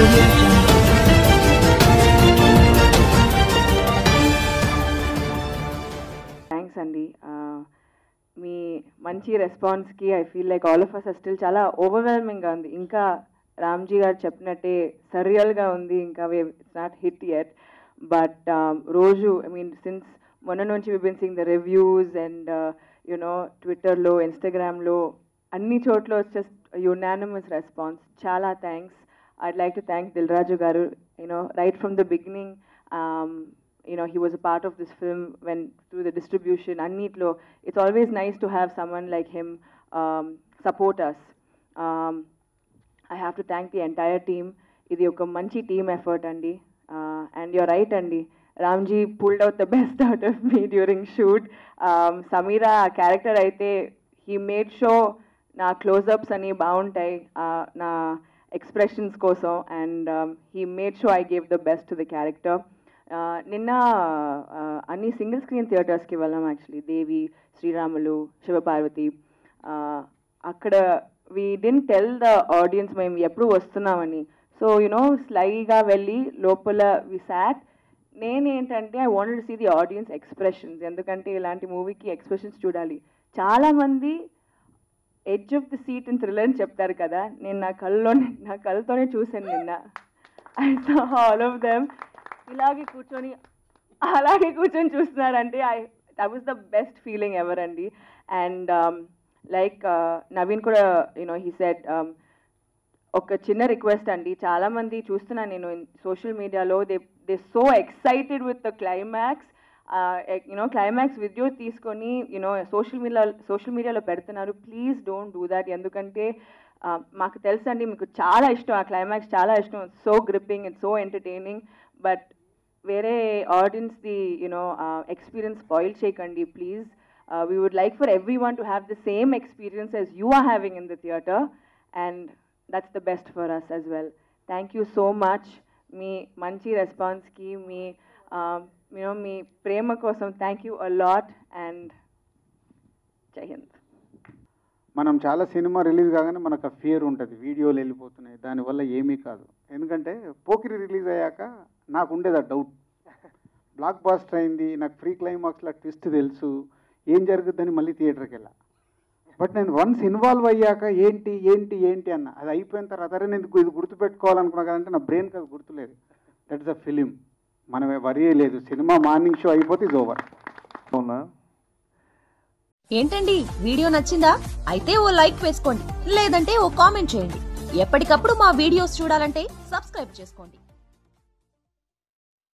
audio jungle. Thanks అండి ఆ, మీ మంచి రెస్పాన్స్కి I feel like all of us still చాలా ఓవర్వెల్మింగ్గా ఉంది ఇంకా రామ్జీ గారు చెప్పినట్టే సరియల్గా ఉంది ఇంకా it's not hit yet but రోజు ఐ మీన్ సిన్స్ మొన్న నుంచి we been singing the reviews and you know ట్విట్టర్లో ఇన్స్టాగ్రామ్లో అన్ని చోట్ల వచ్చే యునానిమస్ రెస్పాన్స్ చాలా thanks I'd like to thank Dil Raju గారు you know right from the beginning you know he was a part of this film when through the distribution annitlo it's always nice to have someone like him um, support us um, i have to thank the entire team ఇది ఒక మంచి team effort అండి and your right అండి Ramji pulled out the best out of me during shoot Sameera character అయితే he made sure నా closeups అని బాగుంటాయి uh, నా ఎక్స్ప్రెషన్స్ కోసం and he made sure I gave the best to the character ఆ, నిన్న ఆ, అన్ని సింగిల్ స్క్రీన్ థియేటర్స్కి వెళ్ళాం యాక్చువల్లీ దేవి శ్రీరాములు శివపార్వతి ఆ, అక్కడ we didn't tell the audience మేము ఎప్పుడు వస్తున్నామని సో యునో స్లైగా వెళ్ళి లోపల వి సాట్ నేనేంటంటే I wanted see the audience expressions ఎందుకంటే ఇలాంటి మూవీకి ఎక్స్ప్రెషన్స్ చూడాలి చాలామంది edge of the seat in thriller అని చెప్తారు కదా నేను నా కళ్ళలోనే నా కళ్ళతోనే చూశాను నిన్న I saw all of them ఇలాగే కూర్చొని అలాగే కూర్చొని చూస్తున్నారంటే I that was the best feeling ever అండి అండ్ లైక్ నవీన్ కూడా యూనో హీ సెడ్ ఒక చిన్న రిక్వెస్ట్ అండి చాలా మంది చూస్తున్నాను నేను సోషల్ మీడియాలో they they so excited with the climax you know climax video తీసుకొని యూనో సోషల్ మీడియా సోషల్ మీడియాలో పెడుతున్నారు ప్లీజ్ డోంట్ డూ దాట్ ఎందుకంటే uh, మాకు తెలుసండి మీకు చాలా ఇష్టం ఆ క్లైమాక్స్ చాలా ఇష్టం so gripping it's so entertaining but వేరే ఆడియన్స్ది యూనో ఎక్స్పీరియన్స్ స్పాయిల్ చేయకండి please we would like for every one to have the same experience as you are having in the theatre and that's the best for us as well thank you so much మీ మంచి రెస్పాన్స్కి me you know మీ ప్రేమ కోసం thank you a lot and జై హింద్ మనం చాలా cinema release కాగానే మనకు ఆ ఫియర్ ఉంటుంది వీడియోలు వెళ్ళిపోతున్నాయి దానివల్ల ఏమీ కాదు ఎందుకంటే పోకిరి రిలీజ్ అయ్యాక నాకు ఉండేది ఆ డౌట్ బ్లాక్ బాస్టర్ అయింది నాకు ఫ్రీ క్లైమాక్స్లో ట్విస్ట్ తెలుసు ఏం జరుగుద్దని మళ్ళీ థియేటర్కి వెళ్ళా బట్ నేను వన్స్ ఇన్వాల్వ్ అయ్యాక ఏంటి ఏంటి ఏంటి అన్న అది అయిపోయిన తర్వాత అరే నేను ఇది గుర్తుపెట్టుకోవాలనుకున్నా కదంటే నా బ్రెయిన్కి అది గుర్తులేదు దట్ ఇస్ అ ఫిలిం మనమే వరీ లేదు సినిమా మార్నింగ్ షో అయిపోతే ఇది ఓవర్ అవునా ఏంటండి వీడియో నచ్చిందా అయితే ఓ లైక్ వేసుకోండి లేదంటే ఓ కామెంట్ చేయండి ఎప్పటికప్పుడు మా వీడియోస్ చూడాలంటే సబ్స్క్రైబ్ చేసుకోండి